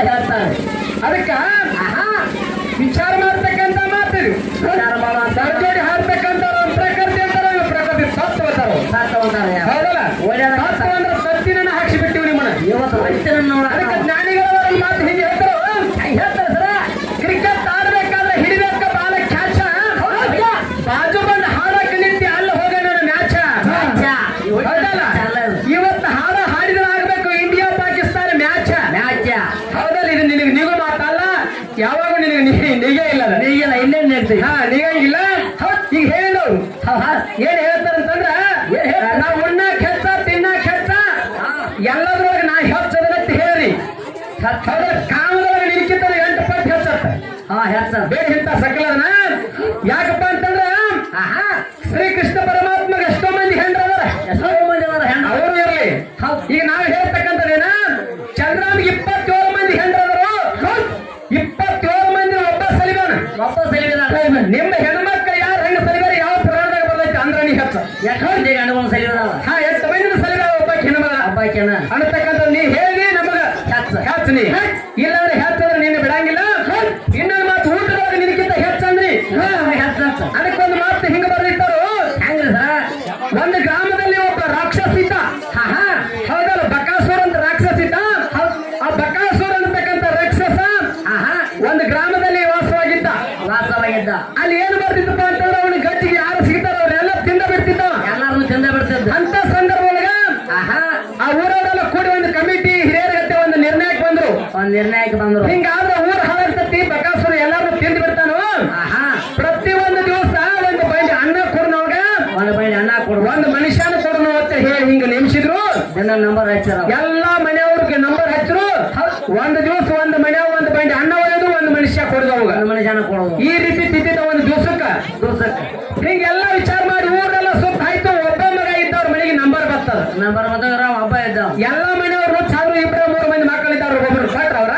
ಹೇಳ್ತಾರೆ ಅದಕ್ಕ ಆಹಾ ವಿಚಾರ ಮಾಡ್ತಕ್ಕಂತ ಮಾತಿದು ವಿಚಾರ ಮಾಡುವ ಅಂತ ಸರ್ಜೋಡಿ ಹಾಡ್ತಕ್ಕಂತ ಒಂದು ಪ್ರಕೃತಿ ಅಂತಾರ ಇವ್ರು ಪ್ರಕೃತಿ ತತ್ವ ಅಂತಾರ ಸಾರ್ಥಕ ಅಂತಾರೆ. ಹೌದಲ್ಲ ಒಳ್ಳೆಯದ ತತ್ವ ಅಂದ್ರೆ ಸತ್ತಿನ ಹಾಕ್ಸಿ ಬಿಟ್ಟಿವಿ ನಿಮ್ಮನ್ನ ಇವತ್ತು ರೈತರನ್ನು ಅದಕ್ಕೆ ನೋಡ ಜ್ಞಾನಿಗಳ ಒಂದು ಮಾತು ಹಿಂಗೆ ಹೇಳ್ತಾರ ಹೇಳ್ತಾರೆ ಸರ ಕ್ರಿಕೆಟ್ ಆಡ್ಬೇಕಾದ್ರೆ ಹಿಡಿಬೇಕ ಬಾಲ ಕ್ಯಾಚ ಬಾಜು ಬಂದು ಹಾಡಕ್ಕೆ ನಿಂತಿ ಅಲ್ಲಿ ಹೋಗೋಣ ಮ್ಯಾಚ ಹೌದಲ್ಲ ಇವತ್ತು ಹಾಡ ಹಾಡಿದ್ರೆ ಆಗ್ಬೇಕು ಇಂಡಿಯಾ ಪಾಕಿಸ್ತಾನ ಮ್ಯಾಚ ಮ್ಯಾಚ ಹೌದಲ್ಲ ಇದು ನಿನಗೆ ನಿಗು ಮಾತಲ್ಲ ಯಾವಾಗ ನಿನಗೆ ನಿ- ನಿಗೆ ಇಲ್ಲ ಅದು. ನೀಗಿಲ್ಲ ಇಲ್ಲೇ ನೆಡ್ತೀವಿ ಹಾ ನಿಗಂಗಿಲ್ಲ ಹೌದ್ ಈಗ ಹೇಳು ಏನ್ ಹೇಳ್ತಾರಂತಂದ್ರ ನಾವ್ ಉಣ್ಣಾಕ್ ಹೆಚ್ಚ ತಿನ್ನಾಕ್ ಹೆಚ್ಚ ಎಲ್ಲದ್ರೊಳಗೆ ನಾ ಹೆಚ್ಚದನಂತ ಹೇಳಿ ಹೌದಲ್ಲ ಕಾಮದೊಳಗೆ ನಿಲ್ಕಿದ್ದಾರೆ ಎಂಟು ಪಟ್ಟು ಹೆಚ್ಚತ್ತ ಹಾ ಹೆಚ್ಚ ಬೇರೆ ಇಂಥ ಸಕಲನ ಯಾಕಪ್ಪ ಅಂತಂದ್ರ ಆಹಾ ಶ್ರೀಕೃಷ್ಣ ಪರಮಾತ್ಮಗೆ ಎಷ್ಟೋ ಮಂದಿ ಹೆಂಡ್ರದಾರ ಎಷ್ಟೋ ಮಂದಿ ಅದಾರ ಹೆಣ್ಣು ಅವರು ಇರ್ಲಿ ಈಗ ನಾವು ಹೇಳ್ತಕ್ಕಂಥದ್ದೇನ ಚಂದ್ರನಿಗೆ ಇಪ್ಪತ್ತೇಳು ಮಂದಿ ಹೆಂಡ್ರದರು ಇಪ್ಪತ್ತೇಳು ಮಂದಿ ಒಬ್ಬ ಸಲಿಬಾನ ವಾಪಸ್ ಸಲಿವಿದಾರ ನಿಮ್ಮ ಹೆಣ್ಮಕ್ಳು ಯಾರು ಹೆಂಗ ಸಲಿಬಾರ ಯಾವ ಪುರಾಣದಾಗ ಬರ್ತೈತಿ ಅಂದ್ರ ನೀ ಹೆಚ್ಚ ಯಾಕಂದ್ರೆ ಗಂಡು ಸಲಿವಿದಾರ ಹಾ ಎಷ್ಟು ಮಂದಿ ಸಲಿಬಾರ ಒಬ್ಬ ಹೆಣ್ಮಗ ಹಬ್ಬಕ್ಕೆನ ಅನ್ನತಕ್ಕಂಥ ನೀ ಹೇಳಿ ನಮಗ ಹೆಚ್ಚ ಹೆಚ್ಚ ನೀ ಇಲ್ಲಾಂದ್ರೆ ಹೆಚ್ಚಂದ್ರೆ ನೀನು ಬಿಡಂಗಿಲ್ಲ ಇನ್ನೊಂದು ಮಾತು ಊಟದೊಳಗೆ ನಿನಗಿಂತ ಹೆಚ್ಚಂದ್ರಿ ಹೆಚ್ಚ ಹೆಚ್ಚ ಅದಕ್ಕೊಂದು ಮಾತು ಹಿಂಗ ಬರ್ದಿಟ್ಟಾರು ಹೆಂಗ್ರಿ ಸರ ಒಂದು ಗ್ರಾಮದಲ್ಲಿ ಒಬ್ಬ ರಾಕ್ಷಸ ಇದ್ದ ಹಾ ಹಾ ಹೌದಲ್ಲ ಬಕಾಸುರ ಅಂತ ರಾಕ್ಷಸ ಇದ್ದ ಆ ಬಕಾಸುರ ಅಂತಕ್ಕಂಥ ರಾಕ್ಷಸ ಆಹಾ ಒಂದು ಗ್ರಾಮದಲ್ಲಿ ವಾಸವಾಗಿದ್ದ ವಾಸವಾಗಿದ್ದ ಅಲ್ಲಿ ಏನು ಬರ್ತಿದ್ದಪ್ಪ ಅಂತಂದ್ರೆ ಅವನ ಗಟ್ಟಿಗೆ ಯಾರು ಸಿಗ್ತಾರ ಅವರೆಲ್ಲ ತಿಂದ ಬಿಡ್ತಿದ್ದ ಎಲ್ಲಾರು ಚಂದ ಬಿಡ್ತಿದ್ದ ಅಂತ ಸಂದರ್ಭ ಒಳಗ ಆಹಾ ಆ ಊರವರೆಲ್ಲ ಕೂಡಿ ಒಂದು ಕಮಿಟಿ ಹಿರಿಯರ ಗತ್ತೆ ಒಂದು ನಿರ್ಣಯಕ್ಕೆ ಬಂದ್ರು ಒಂದ್ ನಿರ್ಣಯಕ್ಕೆ ಬಂದ್ರು ಹಿಂಗಾದ್ರೆ ಊರ್ ಹಾಳಾಗ್ತತಿ ಬಕಾಸುರ ಎಲ್ಲಾರು ತಿಂದು ಬಿಡ್ತಾನು ಆಹಾ ಪ್ರತಿ ಒಂದು ದಿವಸ ಒಂದು ಬೈಲಿ ಅನ್ನ ಕೊಡ್ನವಾಗ ಒಂದ್ ಬೈಲಿ ಅನ್ನ ಕೊಡು ಒಂದು ಮನುಷ್ಯನ ಕೊಡನು ಅಂತ ಹೇಳಿ ಹಿಂಗ ನೇಮಿಸಿದ್ರು ದಿನ ನಂಬರ್ ಹಚ್ಚಾರ ಎಲ್ಲಾ ಮನೆಯವ್ರಿಗೆ ನಂಬರ್ ಹಚ್ಚರು ಒಂದು ದಿವಸ ಒಂದು ಮನೆಯವ್ ಒಂದು ಬಂಡಿ ಅನ್ನ ಒಯ್ದು ಒಂದು ಮನುಷ್ಯ ಕೊಡ್ದವಾಗ ಒಂದು ಮನುಷ್ಯನ ಕೊಡೋದು ಈ ರೀತಿ ತಿದ್ದಿದ್ದ ಒಂದು ದಿವಸಕ್ಕ ದಿವ್ಸಕ್ಕೆ ಹಿಂಗೆಲ್ಲ ವಿಚಾರ ಮಾಡಿ ಊರೆಲ್ಲ ಸುತ್ತ ಆಯ್ತು ಒಬ್ಬ ಮಗ ಇದ್ದವ್ರ ಮನೆಗೆ ನಂಬರ್ ಬರ್ತದ ನಂಬರ್ ಬಂದಾಗ ಒಬ್ಬ ಇದ್ದ ಎಲ್ಲಾ ಮನೆಯವ್ರು ಸಾವಿರ ಇಬ್ಬರ ಮೂರು ಮಂದಿ ಮಕ್ಕಳಿದ್ದವ್ರು ಒಬ್ಬೊಬ್ರು ಕೊಟ್ರ ಅವ್ರ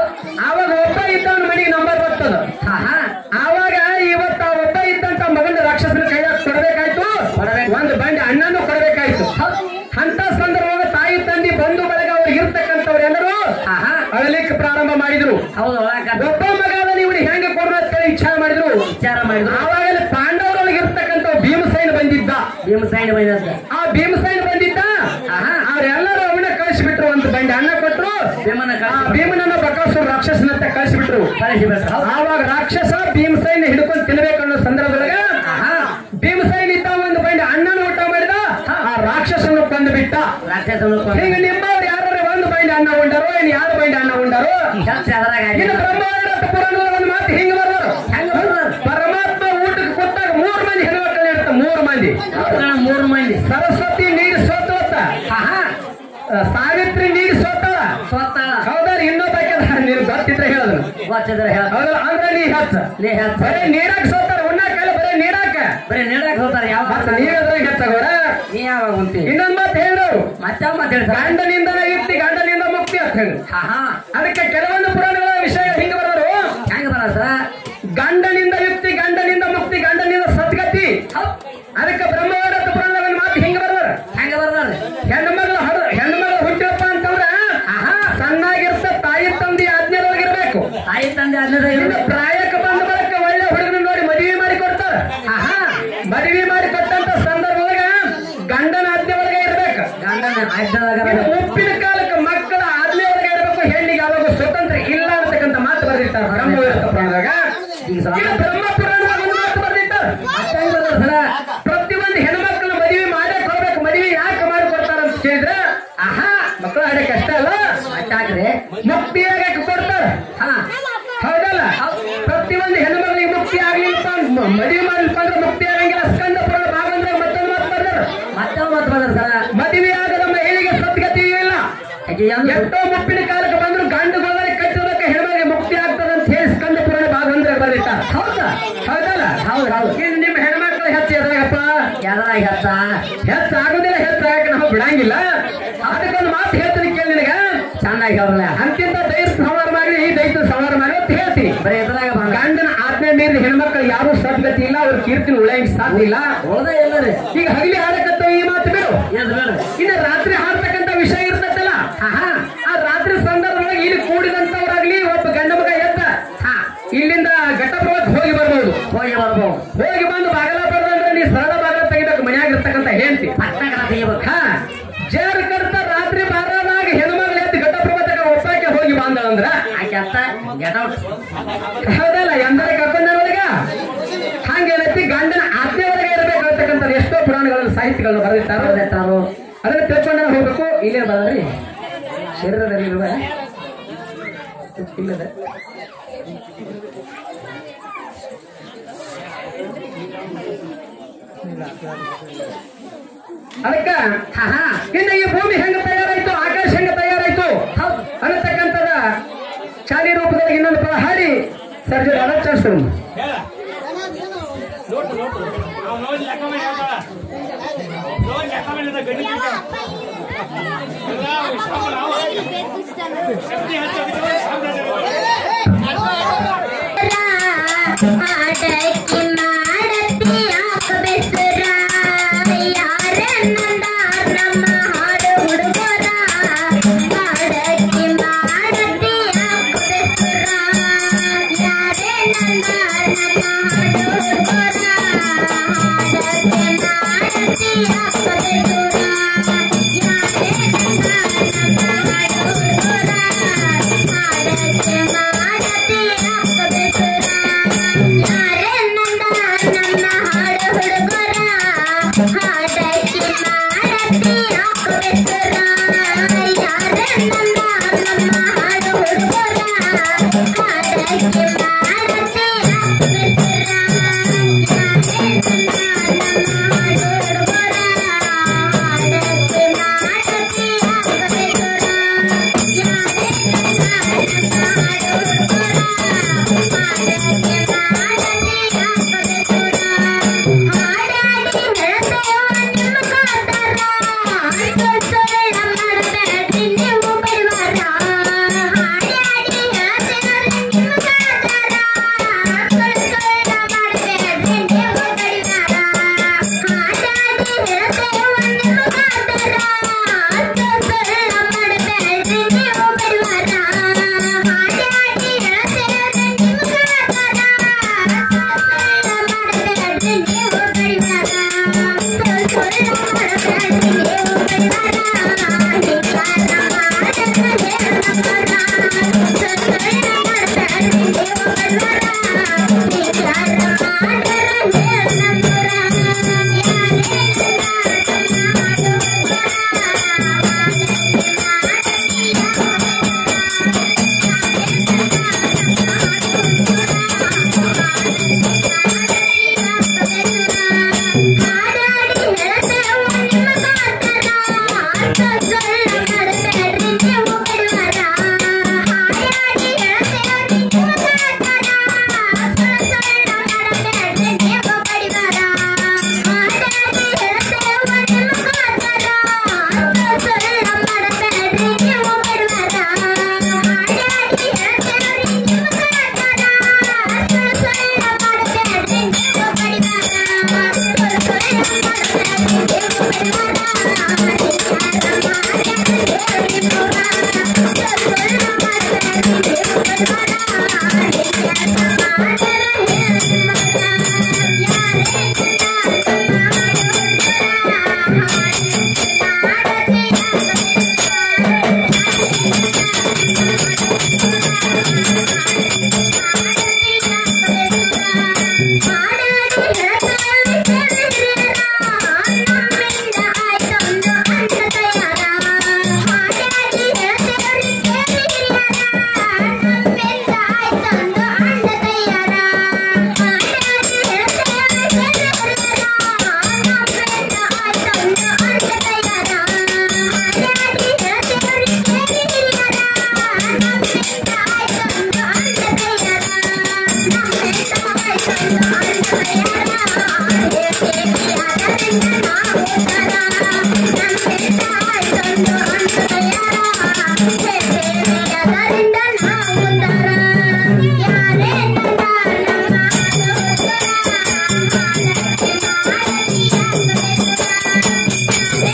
ಆವಾಗ ಒಬ್ಬ ಇದ್ದವನ ಮನೆಗೆ ನಂಬರ್ ಬರ್ತದ ಆಹಾ ಆವಾಗ ಇವತ್ತ ಆ ಒಬ್ಬ ಇದ್ದಂತ ಮಗನ ರಾಕ್ಷಸನ ಕೈಯಾಗ ಕೊಡ್ಬೇಕಾಯ್ತು ಕೊಡ್ಬೇಕು. ಒಂದು ಬಂಡಿ ಅಣ್ಣನೂ ಕೊಡ್ಬೇಕಾಯ್ತು ಅಂತ ಸಂದರ್ಭವಾಗ ತಾಯಿ ತಂದೆ ಬಂಧು ಬಳಗ ಅವ್ರಿಗೆ ಇರ್ತಕ್ಕಂಥವ್ರೆಲ್ಲರೂ ಆಹಾ ಅಳಲಿಕ್ಕೆ ಪ್ರಾರಂಭ ಮಾಡಿದ್ರು ಹೌದು ಒಳಕ ಒಬ್ಬ ಮಗ ಅದನ್ನ ಇವ್ರು ಹೆಂಗೆ ಕೊಡ್ರ ಅಂತ ಹೇಳಿ ವಿಚಾರ ಮಾಡಿದ್ರು ವಿಚಾರ ಮಾಡಿದ್ರು ಆವಾಗಲೇ ಪಾಂಡವರೊಳಗೆ ಇರ್ತಕ್ಕಂಥ ಭೀಮಸೇನ ಬಂದಿದ್ದ ಭೀಮಸೈನ್ ಬಂದದ್ದ ಆ ಭೀಮಸೇನ ಬಂದಿದ್ದ ಆಹಾ. ಅವ್ರೆಲ್ಲರೂ ಅವನ ಕಳಿಸಿಬಿಟ್ರು ಒಂದು ಬಂಡಿ ಅನ್ನ ಕೊಟ್ರು ಭೀಮನ ಆ ಕಳಿಸಿ ಭೀಮನನ್ನ ಬಕಾಸುರ ರಾಕ್ಷಸನಂತ ಕಳಿಸಿಬಿಟ್ರು ಕಳಿಸಿಬಿಟ್ರು ಹೌದು ಆವಾಗ ರಾಕ್ಷಸ ಭೀಮಸೇನ ಹಿಡ್ಕೊಂಡು ತಿನ್ಬೇಕನ್ನೋ ಸಂದರ್ಭದೊಳಗ ಆಹಾ ಭೀಮಸೇನ ಇದ್ದ ಒಂದು ಬಂಡಿ ಅಣ್ಣನ ಊಟ ಮಾಡಿದ ಆ ರಾಕ್ಷಸನ ಕೊಂದು ಬಿಟ್ಟ ರಾಕ್ಷಸನು ಹಿಂಗ ನಿಮ್ಮವ್ರು ಯಾರು ಒಂದು ಬಂಡಿ ಅನ್ನ ಉಂಡಾರೋ ಇನ್ ಯಾರು ಬಂಡಿ ಅನ್ನ ಉಂಡಾರೋ ಹೆಚ್ಚು ಅದ್ರಾಗ ಇನ್ನು ಬ್ರಹ್ಮಾಂಡ ಪುರಾಣದ ಒಂದು ಮಾತು ಹಿಂಗ ಬರ್ದರು ಹೆಂಗ ಬರ್ದಾರ ಪರಮಾತ್ಮ ಊಟಕ್ಕೆ ಕೊಟ್ಟಾಗ ಮೂರು ಮಂದಿ ಹೆಣ್ಮಕ್ಳು ಇರ್ತ ಮೂರು ಮಂದಿ ಮೂರು ಮಂದಿ ಸರಸ್ವತಿ ನೀರು ಸೋತವತ್ತ ಆಹಾ ಸಾವಿತ್ರಿ ನೀರು ಸೋತವ ಸ್ವತ್ತಾಳ ಹೌದಾ ಇನ್ನೊಬ್ಬ ನೀನು ಗೊತ್ತಿದ್ರೆ ಹೇಳಿದ್ರು ಗೊತ್ತಿದ್ರೆ ಹೇಳ ಹೌದಲ್ಲ ಅಂದ್ರೆ ನೀ ಹಚ್ಚ ನೀ ಹೆಚ್ಚ ಬರೀ ನೀರಾಕ ಸೋತಾರ ಉಣ್ಣಾಕಲ್ಲ ಬರೀ ನೀರಾಕ ಬರೀ ನೀಡಕ್ ಹೋಗ್ತಾರೆ ಯಾವ ಮತ್ತ ನೀವೇದ್ರಾಗ ಹೆಚ್ಚಾಗೋರ ನೀ ಯಾವಾಗ ಉಂಟಿ ಇನ್ನೊಂದ್ ಮಾತು ಹೇಳಿದ್ರು ಮತ್ತೆ ಮತ್ತೆ ಹೇಳ್ತಾರೆ ಗಂಡನಿಂದನ ಯುಕ್ತಿ ಗಂಡನಿಂದ ಮುಕ್ತಿ ಅಂತ ಹೇಳಿ ಆಹಾ ಅದಕ್ಕೆ ಕೆಲವೊಂದು ಪುರಾಣಗಳ ವಿಷಯ ಹಿಂಗ ಬರೋರು ಹೆಂಗ ಬರ ಸರ ಗಂಡನಿಂದ ಯುಕ್ತಿ ಗಂಡನಿಂದ ಮುಕ್ತಿ ಗಂಡನಿಂದ ಸದ್ಗತಿ ಅದಕ್ಕೆ ಬ್ರಹ್ಮವಾಡ ಪುರಾಣದ ಒಂದು ಮಾತು ಹಿಂಗ ಬರೋರು ಹೆಂಗ ಬರ್ದಾರ ಹೆಣ್ಣು ಮಗಳು ಹಡ ಹೆಣ್ಣು ಮಗಳು ಹುಟ್ಟಪ್ಪ ಅಂತಂದ್ರ ಆಹಾ ಸಣ್ಣಾಗಿರ್ತ ತಾಯಿ ತಂದೆ ಆಜ್ಞೆದೊಳಗಿರ್ಬೇಕು ತಾಯಿ ತಂದೆ ಅನ್ನದ ಇನ್ನು ಪ್ರಾಯಕ್ಕೆ ಬಂದ ಬಳಿಕ ಒಳ್ಳೆ ಹುಡುಗನ ನೋಡಿ ಮದುವೆ ಮಾಡಿ ಕೊಡ್ತಾರ ಆಹಾ ಮದುವೆ ಮಾಡಿ ಕೊಟ್ಟಂತ ಸಂದರ್ಭದಾಗ ಗಂಡನ ಆಜ್ಞೆ ಒಳಗೆ ಇರ್ಬೇಕು ಗಂಡನ ಆಯ್ತದಾಗ ಇನ್ನು ಉಪ್ಪಿನ ಕಾಲಕ್ಕೆ ಮಕ್ಕಳ ಆಜ್ಞೆ ಒಳಗೆ ಇರಬೇಕು ಹೆಣ್ಣಿಗೆ ಯಾವಾಗ ಸ್ವತಂತ್ರ ಇಲ್ಲ ಅಂತಕ್ಕಂಥ ಮಾತು ಬರೆದಿರ್ತಾರ ಬ್ರಹ್ಮವೀರತ ಪುರಾಣದಾಗ ಈಗ ಸಾ- ಇನ್ನು ಬ್ರಹ್ಮ ಪುರಾಣದಾಗ ಒಂದು ಮಾತು ಬರೆದಿರ್ತಾರ ಮತ್ತೆ ಹೆಂಗ್ ಬರ್ದಾರ ಸರ ಪ್ರತಿಯೊಂದು ಹೆಣ್ಮಕ್ಳನ್ನ ಮದುವೆ ಮಾಡೇ ಕೊಡ್ಬೇಕು ಮದುವೆ ಯಾಕೆ ಮಾಡಿ ಕೊಡ್ತಾರ ಅಂತ ಕೇಳಿದ್ರೆ ಆಹಾ ಮಕ್ಕಳು ಆಡಕ್ಕೆ ಅಷ್ಟೇ ಅಲ್ಲ ಮತ್ತೆ ಹಾಕ್ರಿ ಮುಕ್ತಿಯಾಗ ಕೊಡ್ತಾರ ಹಾ ಹೌದಲ್ಲ ಪ್ರತಿಯೊಂದು ಹೆಣ್ಮಕ್ಳಿಗೆ ಮುಕ್ತಿ ಆಗ್ಲಿಲ್ಲಪ್ಪ ಮ- ಮದುವೆ ಮಾಡ್ಲಿಪ್ಪ ಅಂದ್ರೆ ಮುಕ್ತಿ ಆಗಂಗಿಲ್ಲ ಸ್ಕಂದ ಪುರಾಣ ಭಾಗಂದ್ರೆ ಮತ್ತೊಂದು ಮಾತು ಬರ್ತಾರ ಮತ್ತೆ ಮತ್ತೆ ಬರ್ದಾರ ಸರ ಮದುವೆ ಆಗದ ಮಹಿಳೆಗೆ ಸದ್ಗತಿ ಇಲ್ಲ ಆಕೆ ಎಂದು ಎಷ್ಟೋ ಮುಪ್ಪಿನ ಕಾಲಕ್ಕೆ ಬಂದ್ರು ಗಂಡು ಗೋದರೆ ಕಚ್ಚೋದಕ್ಕೆ ಹೆಣ್ಮಗಳಿಗೆ ಮುಕ್ತಿ ಆಗ್ತದೆ ಅಂತ ಹೇಳಿ ಸ್ಕಂದ ಪುರಾಣ ಭಾಗ ಅಂದ್ರೆ ಬರ್ದಿಟ್ಟಾರ ಹೌದಾ ಹೌದಲ್ಲ ಹೌದು ಹೌದು ಇದು ನಿಮ್ಮ ಹೆಣ್ಮಕ್ಳು ಹೆಚ್ಚು ಎದ್ರಾಗಪ್ಪ ಯಾರಾಗ ಹೆಚ್ಚ ಹೆಚ್ಚು ಆಗೋದಿಲ್ಲ ಹೆಚ್ಚು ಆಗಕ್ಕೆ ನಾವು ಬಿಡಂಗಿಲ್ಲ ಅದಕ್ಕೊಂದು ಮಾತು ಹೇಳ್ತೀನಿ ಕೇಳಿ ನಿನಗ ಚೆನ್ನಾಗಿ ಹೇಳ್ರಲ್ಲ ಅಂತಿಂತ ದೈತ ಸಂಹಾರ ಮಾಡಿ ಈ ದೈತ ಸಂಹಾರ ಮಾಡಿ ಅಂತ ಹೇಳ್ತೀನಿ ಬರೀ ಎದ್ರಾಗ ಬಂದ ಗಂಡನ ಆಜ್ಞೆ ಮೀರಿದ ಹೆಣ್ಮಕ್ಳು ಯಾರು ಸದ್ಗತಿ ಇಲ್ಲ ಅವ್ರ ಕೀರ್ತಿನ ಉಳಿಯಂಗ್ ಸಾಧ್ಯ ಇಲ್ಲ ಹೋದ ಎಲ್ಲರಿ ಈಗ ಹಗಲಿ ಹಾಡಕತ್ತ ಈ ಮಾತು ಬಿಡು ಎದ್ ಬೇಡ ಇನ್ನು ರಾತ್ರಿ ಹಾಡ್ತಕ್ಕಂತ ವಿಷಯ ಇರ್ತೈತಲ್ಲ ಆಹಾ ಆ ರಾತ್ರಿ ಸಂದರ್ಭದೊಳಗೆ ಇಲ್ಲಿ ಕೂಡಿದಂತವ್ರಾಗ್ಲಿ ಅಂದ್ರ ಆಕೆ ಅತ್ತ ಗೆಟ್ ಔಟ್ ಹೌದಲ್ಲ ಎಂದರೆ ಕರ್ಕೊಂಡ ಒಳಗ ಹಂಗೇನೈತಿ ಗಂಡನ ಆಜ್ಞೆ ಒಳಗೆ ಇರಬೇಕು ಅಂತಕ್ಕಂಥದ್ದು ಎಷ್ಟೋ ಪುರಾಣಗಳಲ್ಲಿ ಸಾಹಿತ್ಯಗಳನ್ನು ಬರೆದಿರ್ತಾರೆ ಬರ್ತಾರು ಅದನ್ನ ತಿಳ್ಕೊಂಡ ಹೋಗ್ಬೇಕು ಇಲ್ಲೇ ಬರದ್ರಿ ಶರೀರದಲ್ಲಿ ಇರುವ ಇಲ್ಲದ ಅದಕ್ಕ ಹಾ ಹಾ ಇನ್ನು ಈ ಭೂಮಿ ಹೆಂಗ ತಯಾರಾಯ್ತು ಆಕಾಶ ಹೆಂಗ ತಯಾರಾಯ್ತು ಹೌದು ಅನ್ನತಕ್ಕಂಥದ ಚಾಲಿ ರೂಪದಲ್ಲಿ ಇನ್ನೊಂದು ಪದ ಹಾಡಿ ಸರ್ಜರಿ ಅಲಕ್ಷಣ ನೋಟು ನೋಟು ನಾವು ನೋಡಿ ಲೆಕ್ಕ ಮಾಡಿ ಹೇಳ್ತಾಳ ನೋಡಿ ಲೆಕ್ಕ ಮಾಡಿ ಹೇಳ್ತಾಳ, ಗಂಡಿ ತಿಂತಾಳ. ಎಲ್ಲ ಶಾಪ ನಾವು ಶಕ್ತಿ ಹೆಚ್ಚಾಗಿದ್ರೆ ಸಾಮ್ರಾಜ್ಯ ಆಡಕ್ಕಿ ಮಾಡತ್ತಿ ಹಾಕಬೇಸರ ಯಾರನ್ನಂದಾರ ನಮ್ಮ ಹಾಡು ಹುಡುಗರ ಆಡಕ್ಕಿ ಮಾಡತ್ತಿ ಹಾಕಬೇಸರ ಯಾರನ್ನಂದಾರ ನಮ್ಮ ಹಾಡು ಹುಡುಗರ ಆಡಕ್ಕಿ ಮಾಡತ್ತಿ ಹಾಕಬೇಸರ ಯಾರನ್ನಂದಾರ ನಮ್ಮ ಹಾಡು ಹುಡುಗರ ಆಡಕ್ಕಿ ಮಾಡತ್ತಿ ಹಾಕಬೇಸರ ಯಾರನ್ನಂದ ನನ್ನ ಹಾಡು ಹುಡುಗರ ಹಾಡಕ್ಕೆ ಮಾಡತ್ತಿ ಹಾಕಬೇಸರ ಯಾರನ್ನಂದ ನಮ್ಮ ಹಾಡು ಹುಡುಗರ ಹಾಡಕ್ಕೆ ಮಾಡತ್ತಿ ಹಾಕಬೇಸರ ಯಾರನ್ನಂದ ನಮ್ಮ ಹಾಡು ಹುಡುಗರ ಹಾಡಕ್ಕೆ ಮಾಡತ್ತಿ ಹಾಕಬೇಸರ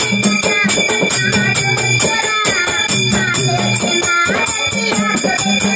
Thank you.